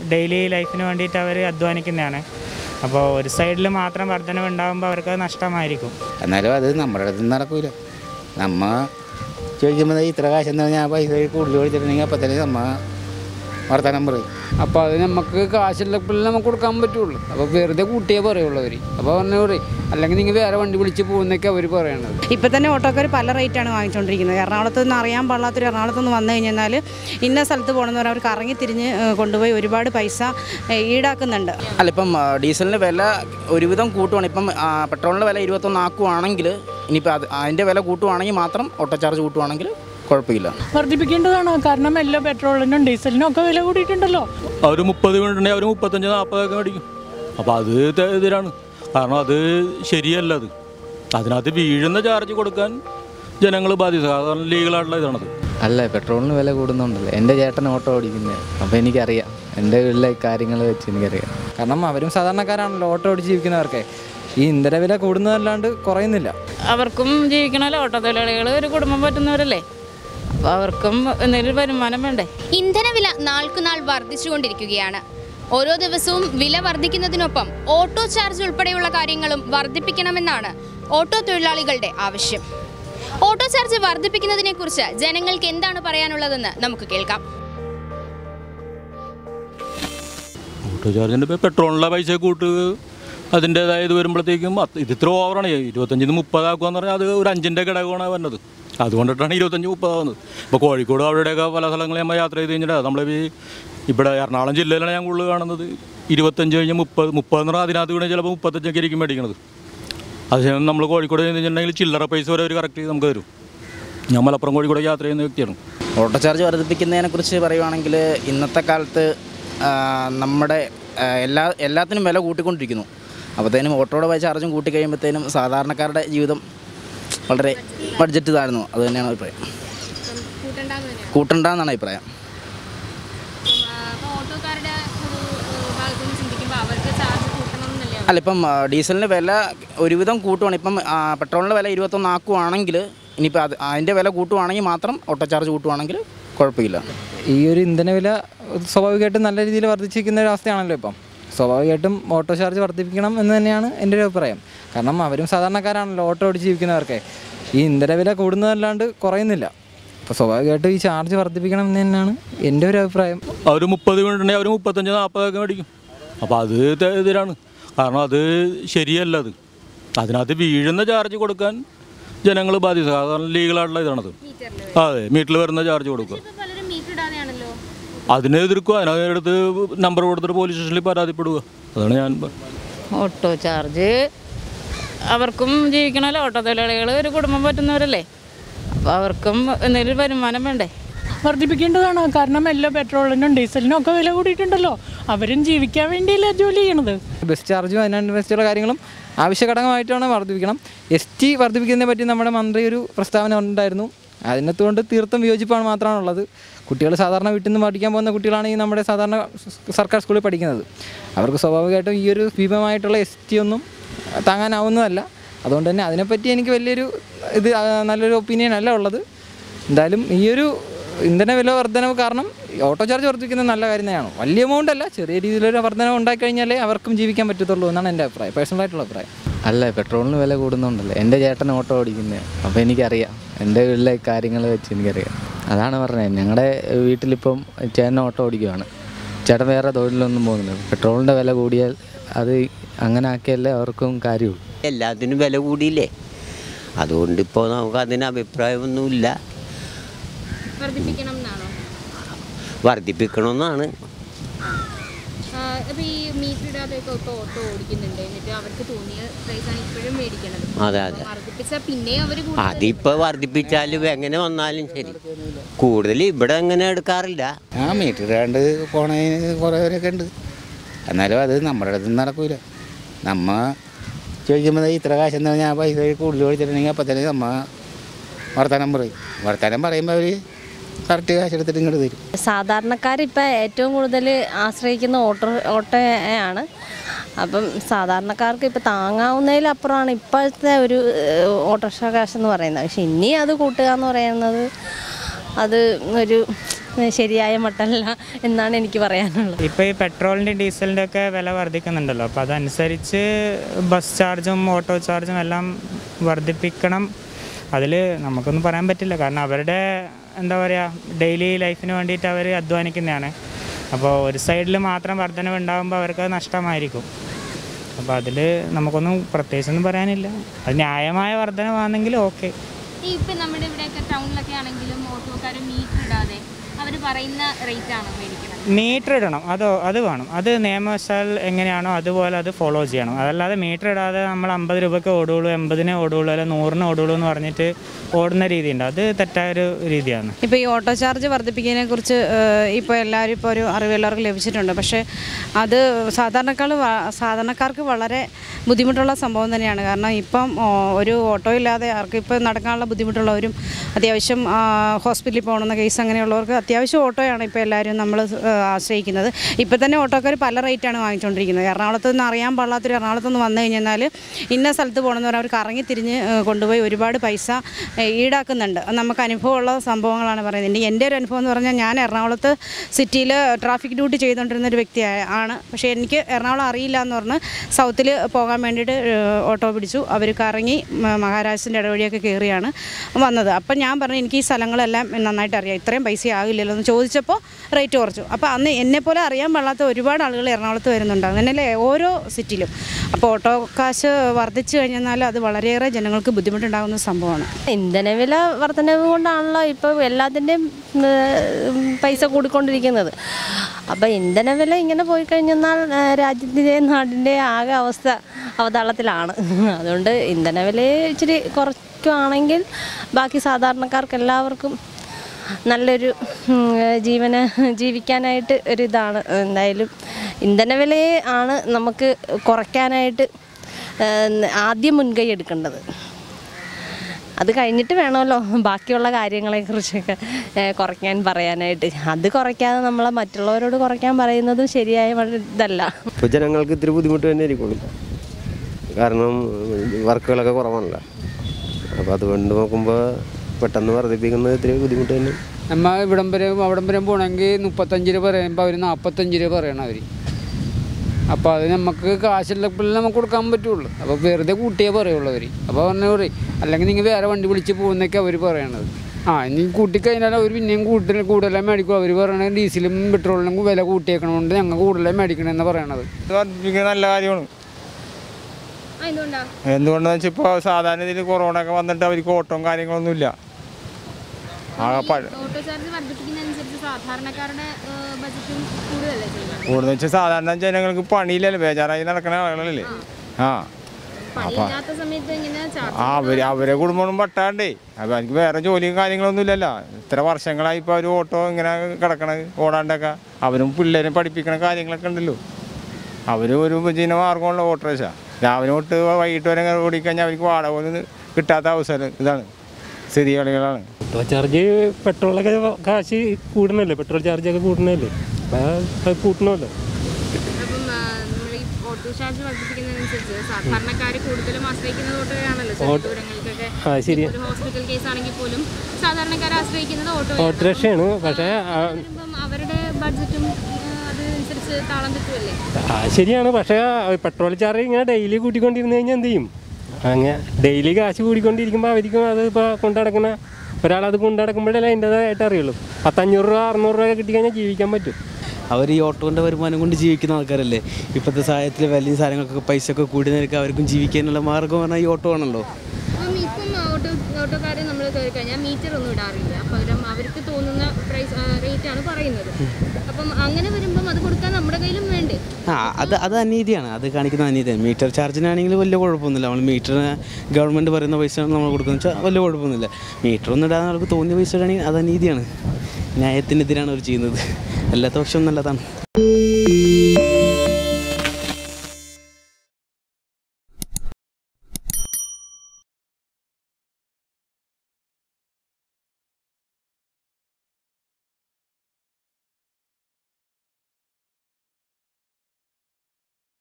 Daily ലൈഫിന് വേണ്ടിയിട്ട് അവർ അധ്വാനിക്കുന്നതാണ് അപ്പോൾ ഒരു സൈഡിൽ മാത്രം വർധനവ് ഉണ്ടാകുമ്പോൾ അവർക്ക് അത് നഷ്ടമായിരിക്കും എന്നാലും അത് നമ്മുടെ അടുത്ത് നിന്ന് നടക്കൂല നമ്മ ചോദിക്കുമ്പോൾ ഇത്ര കാശ് എന്ന് പറഞ്ഞാൽ പൈസ കൂടുതൽ മേടിച്ചിട്ടുണ്ടെങ്കിൽ അപ്പം തന്നെ നമ്മ വർത്തമാനം പറയും അപ്പോൾ അത് നമുക്ക് കാശുള്ളപ്പോൾ നമുക്ക് കൊടുക്കാൻ പറ്റുള്ളൂ അപ്പോൾ വെറുതെ കൂട്ടിയേ പറയുള്ളൂ അവർ അപ്പോൾ പറഞ്ഞു പറയും അല്ലെങ്കിൽ നിങ്ങൾ വേറെ വണ്ടി വിളിച്ച് പോകുന്നൊക്കെ അവർ പറയണത് ഇപ്പം തന്നെ ഓട്ടോക്കാർ പല റേറ്റാണ് വാങ്ങിച്ചുകൊണ്ടിരിക്കുന്നത് എറണാകുളത്ത് നിന്ന് അറിയാൻ പാടില്ലാത്തൊരു എറണാകുളത്ത് നിന്ന് വന്നു കഴിഞ്ഞാൽ ഇന്ന സ്ഥലത്ത് പോകണമെന്ന് പറഞ്ഞാൽ അവർ കറങ്ങി തിരിഞ്ഞ് ഏഹ്, കൊണ്ടുപോയി ഒരുപാട് പൈസ ഏഹ്, ഈടാക്കുന്നുണ്ട് അല്ല ഇപ്പം ആ, ഡീസലിൻ്റെ വില ഒരുവിധം കൂട്ടുവാണ് ഇപ്പം ആ, പെട്രോളിൻ്റെ വില ഇരുപത്തൊന്ന് ആക്കുവാണെങ്കിൽ ഇനിയിപ്പോൾ അത് അതിൻ്റെ വില കൂട്ടുവാണെങ്കിൽ മാത്രം ഓട്ടോ ചാർജ് കൂട്ടുവാണെങ്കിൽ കുഴപ്പമില്ല വർദ്ധിപ്പിക്കേണ്ടതാണ് കാരണം എല്ലാ പെട്രോളിനും ഡീസലിനും ഒക്കെ വില കൂടിയിട്ടുണ്ടല്ലോ അവർ മുപ്പത് വീണ്ടുണ്ടെങ്കിൽ അവർ മുപ്പത്തഞ്ച് നാൽപ്പതൊക്കെ മേടിക്കും അപ്പോൾ അത് ത- എതിരാണ് കാരണം അത് ശരിയല്ല അത് അതിനകത്ത് വീഴുന്ന ചാർജ് കൊടുക്കാൻ ജനങ്ങൾ ബാധ്യത കാരണം ലീഗലായിട്ടുള്ള ഇതാണത് അല്ല പെട്രോളിന് വില കൂടുന്നുണ്ടല്ലോ എൻ്റെ ചേട്ടൻ ഓട്ടോ ഓടിക്കുന്നത് അപ്പോൾ എനിക്കറിയാം എൻ്റെ വീട്ടിലെ കാര്യങ്ങൾ വെച്ച് എനിക്കറിയാം കാരണം അവരും സാധാരണക്കാരാണല്ലോ ഓട്ടോ ഓടിച്ച് ജീവിക്കുന്നവർക്ക് ഈ ഇന്ധന വില കൂടുന്നതല്ലാണ്ട് കുറയുന്നില്ല അവർക്കും ജീവിക്കണമല്ലോ ഓട്ടോ തൊഴിലാളികൾ ഒരു കുടുംബം പറ്റുന്നവരല്ലേ അപ്പോൾ അവർക്കും എന്തെങ്കിലും വരുമാനം വേണ്ടേ ഇന്ധനവില നാൾക്കുനാൾ വർദ്ധിച്ചുകൊണ്ടിരിക്കുകയാണ് ഓരോ ദിവസവും വില വർദ്ധിക്കുന്നതിനൊപ്പം ഓട്ടോ ചാർജ് ഉൾപ്പെടെയുള്ള കാര്യങ്ങളും വർദ്ധിപ്പിക്കണമെന്നാണ് ഓട്ടോ തൊഴിലാളികളുടെ ആവശ്യം ഓട്ടോ ചാർജ് വർദ്ധിപ്പിക്കുന്നതിനെക്കുറിച്ച് ജനങ്ങൾക്ക് എന്താണ് പറയാനുള്ളതെന്ന് നമുക്ക് കേൾക്കാം ഓട്ടോ ചാർജിൻ്റെ ഇപ്പോൾ പെട്രോളിൻ്റെ പൈസ കൂട്ട് അതിൻ്റേതായ ഇത് വരുമ്പോഴത്തേക്കും അത് ഇത് ഇത്ര ഓവറാണ് ഇരുപത്തഞ്ചിന് മുപ്പതാക്കുക എന്ന് പറഞ്ഞാൽ അത് ഒരു അഞ്ചിൻ്റെ ഘടകമാണ് വരുന്നത് അതുകൊണ്ടിട്ടാണ് ഇരുപത്തഞ്ച് മുപ്പതാവുന്നത് ഇപ്പോൾ കോഴിക്കോട് അവിടെയൊക്കെ പല സ്ഥലങ്ങളിൽ നമ്മൾ യാത്ര ചെയ്ത് കഴിഞ്ഞിട്ട് നമ്മൾ ഈ ഇവിടെ എറണാകുളം ജില്ലയിലാണ് ഞാൻ കൂടുതൽ കാണുന്നത് ഇരുപത്തഞ്ച് കഴിഞ്ഞ് മുപ്പത് മുപ്പത് എന്ന് പറഞ്ഞാൽ അതിനകത്ത് കൂടെ ചിലപ്പോൾ മുപ്പത്തഞ്ചൊക്കെ ആയിരിക്കും മേടിക്കണത് അതേസമയം നമ്മൾ കോഴിക്കോട് ചെന്ന് കഴിഞ്ഞിട്ടുണ്ടെങ്കിൽ ചില്ലറ പൈസ വരെ അവർ കറക്റ്റ് നമുക്ക് തരും ഞാൻ മലപ്പുറം കോഴിക്കോട് യാത്ര ചെയ്യുന്ന വ്യക്തിയാണ് ഓട്ടോ ചാർജ് വർദ്ധിപ്പിക്കുന്നതിനെക്കുറിച്ച് പറയുവാണെങ്കിൽ ഇന്നത്തെ കാലത്ത് ആ, നമ്മുടെ ആ, എല്ലാ എല്ലാത്തിനും വില കൂട്ടിക്കൊണ്ടിരിക്കുന്നു അപ്പോഴത്തേനും ഓട്ടോയുടെ ചാർജും കൂട്ടി കഴിയുമ്പോഴത്തേനും സാധാരണക്കാരുടെ ജീവിതം വളരെ ബഡ്ജറ്റ് താഴ്ന്നു അത് തന്നെയാണ് അഭിപ്രായം കൂട്ടണ്ടെന്നാണ് അഭിപ്രായം ഓട്ടോക്കാരുടെ ഭാഗത്തുനിന്ന് ചിന്തിക്കുമ്പോൾ അവർക്ക് ചാർജ് കൂട്ടണം എന്നല്ലേ അല്ല ഇപ്പം ആ, ഡീസലിൻ്റെ വില ഒരുവിധം കൂട്ടുവാണ് ഇപ്പം ആ, പെട്രോളിൻ്റെ വില ഇരുപത്തൊന്ന് ആക്കുവാണെങ്കിൽ ഇനിയിപ്പോൾ അത് അതിൻ്റെ വില കൂട്ടുവാണെങ്കിൽ മാത്രം ഓട്ടോ ചാർജ് കൂട്ടുവാണെങ്കിൽ കുഴപ്പമില്ല ഈ ഒരു ഇന്ധന വില സ്വാഭാവികമായിട്ടും നല്ല രീതിയിൽ വർദ്ധിച്ചിരിക്കുന്ന ഒരു അവസ്ഥയാണല്ലോ ഇപ്പം സ്വാഭാവികമായിട്ടും ഓട്ടോ ചാർജ് വർദ്ധിപ്പിക്കണം എന്ന് തന്നെയാണ് എൻ്റെ ഒരു അഭിപ്രായം കാരണം അവരും സാധാരണക്കാരാണല്ലോ ഓട്ടോ ഓടിച്ച് ജീവിക്കുന്നവർക്ക് ഈ ഇന്ധന വില കൂടുന്നതല്ലാണ്ട് കുറയുന്നില്ല അപ്പോൾ സ്വാഭാവികമായിട്ടും ഈ ചാർജ് വർദ്ധിപ്പിക്കണം എന്ന് തന്നെയാണ് എൻ്റെ ഒരു അഭിപ്രായം അവർ മുപ്പത് വീണ്ടുണ്ടെങ്കിൽ അവർ മുപ്പത്തഞ്ച് നാൽപ്പതൊക്കെ മേടിക്കും അപ്പോൾ അത് ത- എതിരാണ് കാരണം അത് ശരിയല്ല അത് അതിനകത്ത് വീഴുന്ന ചാർജ് കൊടുക്കാൻ ജനങ്ങൾ ബാധ്യത കാരണം ലീഗലായിട്ടുള്ള ഇതാണത് അതെ മീറ്ററിൽ വരുന്ന ചാർജ് കൊടുക്കുക പലരും മീറ്റർ ഇടാതെയാണല്ലോ അതിനെ എതിർക്കുക അതിനടുത്ത് നമ്പർ കൊടുത്തിട്ട് പോലീസ് സ്റ്റേഷനിൽ പരാതിപ്പെടുക അതാണ് ഞാൻ പ- ഓട്ടോ ചാർജ് അവർക്കും ജീവിക്കണമല്ലോ ഓട്ടോ തൊഴിലാളികൾ ഒരു കുടുംബം പറ്റുന്നവരല്ലേ അപ്പോൾ അവർക്കും എന്തെങ്കിലും വരുമാനം വേണ്ടേ വർദ്ധിപ്പിക്കേണ്ടതാണ് കാരണം എല്ലാ പെട്രോളിനും ഡീസലിനും ഒക്കെ വില കൂടിയിട്ടുണ്ടല്ലോ അവരും ജീവിക്കാൻ വേണ്ടിയല്ലേ ജോലി ചെയ്യണത് ബസ് ചാർജും അതിനനുസരിച്ചുള്ള കാര്യങ്ങളും ആവശ്യഘടകമായിട്ടാണ് വർദ്ധിപ്പിക്കണം എസ് ടി വർദ്ധിപ്പിക്കുന്നതിനെ പറ്റി നമ്മുടെ മന്ത്രി ഒരു പ്രസ്താവന ഉണ്ടായിരുന്നു അതിനകത്തുകൊണ്ട് തീർത്തും വിയോജിപ്പാണ് മാത്രമാണുള്ളത് കുട്ടികൾ സാധാരണ വീട്ടിൽ നിന്ന് പഠിക്കാൻ പോകുന്ന കുട്ടികളാണ് ഈ നമ്മുടെ സാധാരണ സ് സർക്കാർ സ്കൂളിൽ പഠിക്കുന്നത് അവർക്ക് സ്വാഭാവികമായിട്ടും ഈ ഒരു ഭീമമായിട്ടുള്ള എസ് ടി ഒന്നും താങ്ങാനാവുന്നതല്ല അതുകൊണ്ട് തന്നെ അതിനെപ്പറ്റി എനിക്ക് വലിയൊരു ഇത് ആ, നല്ലൊരു ഒപ്പീനിയൻ അല്ല ഉള്ളത് എന്തായാലും ഈ ഒരു ഇന്ധന വില വർധനവ് കാരണം ഈ ഓട്ടോ ചാർജ് വർദ്ധിക്കുന്നത് നല്ല കാര്യം തന്നെയാണ് വലിയ എമൗണ്ട് അല്ല ചെറിയ രീതിയിലൊരു വർധനവ് ഉണ്ടായി കഴിഞ്ഞാലേ അവർക്കും ജീവിക്കാൻ പറ്റത്തുള്ളൂ എന്നാണ് എൻ്റെ അഭിപ്രായം പേഴ്സണലായിട്ടുള്ള അഭിപ്രായം അല്ല പെട്രോളിന് വില കൂടുന്നുണ്ടല്ലോ എൻ്റെ ചേട്ടൻ ഓട്ടോ ഓടിക്കുന്നത് അപ്പോൾ എനിക്കറിയാം എൻ്റെ വീട്ടിലെ കാര്യങ്ങൾ വെച്ച് എനിക്കറിയാം അതാണ് പറഞ്ഞത് ഞങ്ങളുടെ വീട്ടിലിപ്പം ചേട്ടൻ ഓട്ടോ ഓടിക്കുകയാണ് ചേട്ടൻ വേറെ തൊഴിലൊന്നും പോകുന്നില്ല പെട്രോളിൻ്റെ വില കൂടിയാൽ അത് അങ്ങനെ ആക്കിയാലേ അവർക്കും കാര്യമുള്ളൂ എല്ലാത്തിനും വില കൂടിയില്ലേ അതുകൊണ്ട് ഇപ്പോൾ നമുക്ക് അതിന് അഭിപ്രായമൊന്നുമില്ല വർദ്ധിപ്പിക്കണം എന്നാണോ വർദ്ധിപ്പിക്കണമെന്നാണ് അപ്പോൾ ഈ മീറ്റർ ഇടാതെയൊക്കെ ഇപ്പോൾ ഓട്ടോ ഓടിക്കുന്നുണ്ട് എന്നിട്ട് അവർക്ക് തോന്നിയ പ്രൈസാണ് ഇപ്പോഴും മേടിക്കണത് അതെ അതെ വർദ്ധിപ്പിച്ചാൽ പിന്നെ അവർ അതിപ്പോൾ വർദ്ധിപ്പിച്ചാലും എങ്ങനെ വന്നാലും ശരി കൂടുതൽ ഇവിടെ അങ്ങനെ എടുക്കാറില്ല ആ മീറ്റർ ഇടാണ്ട് പോണതിന് കുറേ പേരൊക്കെ ഉണ്ട് എന്നാലും അത് നമ്മുടെ അടുത്ത് നിന്ന് നടക്കൂല നമ്മ ചോദിക്കുമ്പോൾ ഇത്ര കാശ് എന്ന് പറഞ്ഞാൽ പൈസ കൂടുതൽ മേടിച്ചിട്ടുണ്ടെങ്കിൽ അപ്പം തന്നെ നമ്മ വർത്തമാനം പറയും വർത്തമാനം പറയുമ്പോൾ അവർ കറക്റ്റ് കാശ് എടുത്തിട്ട് ഇങ്ങോട്ട് തരും സാധാരണക്കാരിപ്പോൾ ഏറ്റവും കൂടുതൽ ആശ്രയിക്കുന്ന ഓട്ടോ ഓട്ടോയാണ് അപ്പം സാധാരണക്കാർക്ക് ഇപ്പോൾ താങ്ങാവുന്നതിലപ്പുറമാണ് ഇപ്പോഴത്തെ ഒരു ഏഹ്, ഓട്ടോറിക്ഷ കാശ് എന്ന് പറയുന്നത് പക്ഷെ ഇനി അത് കൂട്ടുക എന്ന് പറയുന്നത് അത് ഒരു ശരിയായ മട്ടല്ല എന്നാണ് എനിക്ക് പറയാനുള്ളത് ഇപ്പോൾ ഈ പെട്രോളിൻ്റെ ഡീസലിൻ്റെ ഒക്കെ വില വർദ്ധിക്കുന്നുണ്ടല്ലോ അപ്പോൾ അതനുസരിച്ച് ബസ് ചാർജും ഓട്ടോ ചാർജും എല്ലാം വർദ്ധിപ്പിക്കണം അതിൽ നമുക്കൊന്നും പറയാൻ പറ്റില്ല കാരണം അവരുടെ എന്താ പറയുക ഡെയിലി ലൈഫിന് വേണ്ടിയിട്ട് അവർ അധ്വാനിക്കുന്നതാണ് അപ്പോൾ ഒരു സൈഡിൽ മാത്രം വർധനവ് ഉണ്ടാകുമ്പോൾ അവർക്ക് അത് നഷ്ടമായിരിക്കും അപ്പോൾ അതിൽ നമുക്കൊന്നും പ്രത്യേകിച്ചൊന്നും പറയാനില്ല അത് ന്യായമായ വർധനമാണെങ്കിൽ ഓക്കെ ഈ ഇപ്പം നമ്മുടെ ഇവിടെയൊക്കെ ടൗണിലൊക്കെ ആണെങ്കിലും ഓട്ടോക്കാർ മീറ്റർ ഇടാതെ അവർ പറയുന്ന റേറ്റ് ആണ് മേടിക്കുന്നത് മീറ്റർ ഇടണം അതോ അത് വേണം അത് നിയമവശാൽ എങ്ങനെയാണോ അതുപോലെ അത് ഫോളോ ചെയ്യണം അതല്ലാതെ മീറ്റർ ഇടാതെ നമ്മൾ അമ്പത് രൂപയ്ക്ക് ഓടുകയുള്ളൂ എൺപതിനെ ഓടുകയുള്ളൂ അല്ലെങ്കിൽ നൂറിന് ഓടുകയുള്ളൂ എന്ന് പറഞ്ഞിട്ട് ഓടുന്ന രീതിയുണ്ട് അത് തെറ്റായൊരു രീതിയാണ് ഇപ്പോൾ ഈ ഓട്ടോ ചാർജ് വർദ്ധിപ്പിക്കുന്നതിനെ കുറിച്ച് ഇപ്പോൾ എല്ലാവരും ഇപ്പോൾ ഒരു അറിവ് എല്ലാവർക്കും ലഭിച്ചിട്ടുണ്ട് പക്ഷേ അത് സാധാരണക്കാർ സാധാരണക്കാർക്ക് വളരെ ബുദ്ധിമുട്ടുള്ള സംഭവം തന്നെയാണ് കാരണം ഇപ്പം ഓ, ഒരു ഓട്ടോ ഇല്ലാതെ ആർക്കും ഇപ്പം നടക്കാനുള്ള ബുദ്ധിമുട്ടുള്ളവരും അത്യാവശ്യം ആ, ഹോസ്പിറ്റലിൽ പോകണമെന്ന കേസ് അങ്ങനെയുള്ളവർക്ക് അത്യാവശ്യം ഓട്ടോയാണ് ഇപ്പോൾ എല്ലാവരും നമ്മൾ ആശ്രയിക്കുന്നത് ഇപ്പം തന്നെ ഓട്ടോക്കാർ പല റേറ്റാണ് വാങ്ങിച്ചുകൊണ്ടിരിക്കുന്നത് എറണാകുളത്ത് നിന്ന് അറിയാൻ പാടില്ലാത്തൊരു എറണാകുളത്ത് നിന്ന് വന്നു കഴിഞ്ഞാൽ ഇന്ന സ്ഥലത്ത് പോകണമെന്ന് പറഞ്ഞാൽ അവർ കറങ്ങി തിരിഞ്ഞ് ഏ, കൊണ്ടുപോയി ഒരുപാട് പൈസ ഏ, ഈടാക്കുന്നുണ്ട് അത് നമുക്ക് അനുഭവമുള്ള സംഭവങ്ങളാണ് പറയുന്നത് ഇനി എൻ്റെ ഒരു അനുഭവം എന്ന് പറഞ്ഞാൽ ഞാൻ എറണാകുളത്ത് സിറ്റിയിൽ ട്രാഫിക് ഡ്യൂട്ടി ചെയ്തുകൊണ്ടിരുന്ന ഒരു വ്യക്തി ആണ് പക്ഷേ എനിക്ക് എറണാകുളം അറിയില്ല എന്ന് പറഞ്ഞ് സൗത്തിൽ പോകാൻ വേണ്ടിയിട്ട് ഏ, ഓട്ടോ പിടിച്ചു അവർ കറങ്ങി മ- മഹാരാഷ്ട്രൻ്റെ ഇടവഴിയൊക്കെ കയറിയാണ് വന്നത് അപ്പം ഞാൻ പറഞ്ഞു എനിക്ക് ഈ സ്ഥലങ്ങളെല്ലാം നന്നായിട്ട് അറിയാം ഇത്രയും പൈസ ആകില്ലല്ലോ എന്ന് ചോദിച്ചപ്പോൾ റേറ്റ് കുറച്ചു അപ്പോൾ അന്ന് എന്നെപ്പോലെ അറിയാൻ പാടാത്ത ഒരുപാട് ആളുകൾ എറണാകുളത്ത് വരുന്നുണ്ട് അങ്ങനെയല്ലേ ഓരോ സിറ്റിയിലും അപ്പോൾ ഓട്ടോ കാശ് വർദ്ധിച്ചു കഴിഞ്ഞാൽ അത് വളരെയേറെ ജനങ്ങൾക്ക് ബുദ്ധിമുട്ടുണ്ടാകുന്ന സംഭവമാണ് ഇന്ധനവില വർധനവ് കൊണ്ടാണല്ലോ ഇപ്പോൾ എല്ലാത്തിൻ്റെയും പൈസ കൂടിക്കൊണ്ടിരിക്കുന്നത് അപ്പോൾ ഇന്ധനവില ഇങ്ങനെ പോയി കഴിഞ്ഞാൽ രാജ്യത്തിൻ്റെ നാടിൻ്റെ ആകെ അവസ്ഥ അവതാളത്തിലാണ് അതുകൊണ്ട് ഇന്ധനവില ഇച്ചിരി കുറയ്ക്കുകയാണെങ്കിൽ ബാക്കി സാധാരണക്കാർക്ക് എല്ലാവർക്കും നല്ലൊരു ഉം, ജീവന് ജീവിക്കാനായിട്ട് ഒരിതാണ് എന്തായാലും ഇന്ധനവിലയെ ആണ് നമുക്ക് കുറയ്ക്കാനായിട്ട് ഏഹ്, ആദ്യം മുൻകൈ എടുക്കേണ്ടത് അത് കഴിഞ്ഞിട്ട് വേണമല്ലോ ബാക്കിയുള്ള കാര്യങ്ങളെക്കുറിച്ചൊക്കെ ഏഹ്, കുറയ്ക്കാൻ പറയാനായിട്ട് അത് കുറയ്ക്കാതെ നമ്മളെ മറ്റുള്ളവരോട് കുറയ്ക്കാൻ പറയുന്നതും ശരിയായ വഴി ഇതല്ല ഇപ്പോൾ ജനങ്ങൾക്ക് ഇത്തിരി ബുദ്ധിമുട്ട് തന്നെ ആയിരിക്കും കാരണം വർക്കുകളൊക്കെ കുറവാണല്ലോ അപ്പോൾ അതുകൊണ്ട് നോക്കുമ്പോൾ പെട്ടെന്ന് വർദ്ധിപ്പിക്കുന്നത് ഇത്തിരി ബുദ്ധിമുട്ട് തന്നെ നമ്മ ഇവിടം വരെ അവിടം വരെ പോകണമെങ്കിൽ മുപ്പത്തഞ്ച് രൂപ പറയുമ്പോൾ അവർ നാൽപ്പത്തഞ്ച് രൂപ പറയണം അവർ അപ്പോൾ അത് നമുക്ക് കാശുള്ളപ്പോൾ നമുക്ക് കൊടുക്കാൻ പറ്റുള്ളൂ അപ്പോൾ വെറുതെ കൂട്ടിയേ പറയുള്ളൂ അവർ അപ്പോൾ പറഞ്ഞു പറയും അല്ലെങ്കിൽ നിങ്ങൾ വേറെ വണ്ടി വിളിച്ച് പോകുന്നൊക്കെ അവർ പറയണത് ആ ഇനി കൂട്ടിക്കഴിഞ്ഞാൽ അവർ പിന്നെയും കൂടുതൽ കൂടുതലേ മേടിക്കും അവർ പറയണത് ഡീസലും പെട്രോളിനും വില കൂട്ടിയേക്കണതുകൊണ്ട് ഞങ്ങൾ കൂടുതലേ മേടിക്കണമെന്ന് പറയണത് ഇത് വർദ്ധിപ്പിക്കുന്നത് നല്ല കാര്യമാണ് എന്തുകൊണ്ടാ എന്തുകൊണ്ടെന്ന് വെച്ചാൽ ഇപ്പോൾ സാധാരണ ഇതിൽ കൊറോണ ഒക്കെ വന്നിട്ട് അവർക്ക് ഓട്ടവും കാര്യങ്ങളൊന്നും ഇല്ല ആ പഴ ഓട്ടോ ചാർജ് വർദ്ധിപ്പിക്കുന്നതനുസരിച്ച് സാധാരണക്കാരുടെ ബജറ്റും കൂടുതലല്ലേ ചെയ്യുന്നത് കൂടുതൽ വെച്ചാൽ സാധാരണ ജനങ്ങൾക്ക് പണിയില്ലല്ലോ ബേജാറായി നടക്കുന്ന ആളുകളല്ലേ ആ പണിയില്ലാത്ത സമയത്ത് ഇങ്ങനെ ചാർജ് ആ അവര് അവരെ കുടുംബം പട്ടാണ്ടേ അപ്പോൾ എനിക്ക് വേറെ ജോലിയും കാര്യങ്ങളൊന്നും ഇല്ലല്ലോ ഇത്ര വർഷങ്ങളായി ഇപ്പോൾ അവർ ഓട്ടോ ഇങ്ങനെ കിടക്കണത് ഓടാണ്ടൊക്കെ അവരും പിള്ളേരെ പഠിപ്പിക്കണ കാര്യങ്ങളൊക്കെ ഉണ്ടല്ലോ അവർ ഒരു ഉപജീവന മാർഗമുള്ള ഓട്ടോറിക്ഷ രാവിലെ തൊട്ട് വൈകിട്ട് വരെ ഇങ്ങനെ ഓടിക്കഴിഞ്ഞാൽ അവർക്ക് വാടക പോലും കിട്ടാത്ത അവസരം ഇതാണ് സ്ഥിതികളികളാണ് ഓട്ടോ ചാർജ് പെട്രോളൊക്കെ കാശ് കൂടുന്നല്ലേ പെട്രോൾ ചാർജൊക്കെ കൂടുന്നല്ലേ അപ്പോൾ അത് കൂട്ടണമല്ലോ അപ്പം നമ്മൾ ഈ ഓട്ടോ ചാർജ് വർദ്ധിപ്പിക്കുന്നതനുസരിച്ച് സാധാരണക്കാർ കൂടുതലും ആശ്രയിക്കുന്നത് ഓട്ടോയാണല്ലോ ചെറിയ ഓട്ടോ- ദൂരങ്ങൾക്കൊക്കെ ആ, ശരിയാ. ഒരു ഹോസ്പിറ്റൽ കേസ് ആണെങ്കിൽ പോലും സാധാരണക്കാർ ആശ്രയിക്കുന്നത് ഓട്ടോ ഓട്ടോറിക്ഷയാണ് പക്ഷേ ആ, വരുമ്പം അവരുടെ ബഡ്ജറ്റും അതനുസരിച്ച് താളം തെറ്റുമല്ലേ ആ ശരിയാണ് പക്ഷേ പെട്രോൾ ചാർജ് ഇങ്ങനെ ഡെയിലി കൂട്ടിക്കൊണ്ടിരുന്ന് കഴിഞ്ഞാൽ എന്ത് ചെയ്യും അങ്ങനെ ഡെയിലി കാശ് കൂടിക്കൊണ്ടിരിക്കുമ്പോൾ അവർക്കും അത് ഇപ്പോൾ കൊണ്ടു നടക്കുന്ന ഒരാളത് കൊണ്ടു നടക്കുമ്പോഴല്ലേ അതിൻ്റെതായിട്ട് അറിയുള്ളൂ പത്തഞ്ഞൂറ് രൂപ അറുന്നൂറ് രൂപ കിട്ടിക്കഴിഞ്ഞാൽ ജീവിക്കാൻ പറ്റും അവർ ഈ ഓട്ടോൻ്റെ വരുമാനം കൊണ്ട് ജീവിക്കുന്ന ആൾക്കാരല്ലേ ഇപ്പോഴത്തെ സാഹചര്യത്തിൽ വലിയ സാധനങ്ങൾക്കൊക്കെ പൈസ ഒക്കെ കൂടി നിരക്ക് അവർക്കും ജീവിക്കാനുള്ള മാർഗ്ഗം പറഞ്ഞാൽ ഈ ഓട്ടോ ആണല്ലോ അപ്പം ഇപ്പം ഓട്ടോ ഓട്ടോക്കാരെ നമ്മൾ കയറി കഴിഞ്ഞാൽ മീറ്റർ ഒന്നും ഇടാറില്ല പകരം അവർക്ക് തോന്നുന്ന പ്രൈസ് റേറ്റ് ആണ് പറയുന്നത് അപ്പം അങ്ങനെ വരുമ്പം അത് കൊടുക്കാൻ നമ്മുടെ കയ്യിലും വേണ്ടേ ആ അത് അത് അനീതിയാണ് അത് കാണിക്കുന്ന അനീതിയാണ് മീറ്റർ ചാർജിനാണെങ്കിൽ വലിയ കുഴപ്പമൊന്നുമില്ല നമ്മൾ മീറ്ററിന് ഗവൺമെൻറ് പറയുന്ന പൈസ നമ്മൾ കൊടുക്കുന്നത് വെച്ചാൽ വലിയ കുഴപ്പമൊന്നുമില്ല മീറ്റർ ഒന്നും ഇടാതെ അവർക്ക് തോന്നിയ പൈസ ഇടുകയാണെങ്കിൽ അത് അനീതിയാണ് ന്യായത്തിനെതിരാണ് അവർ ചെയ്യുന്നത് അല്ലാത്ത പക്ഷം നല്ലതാണ്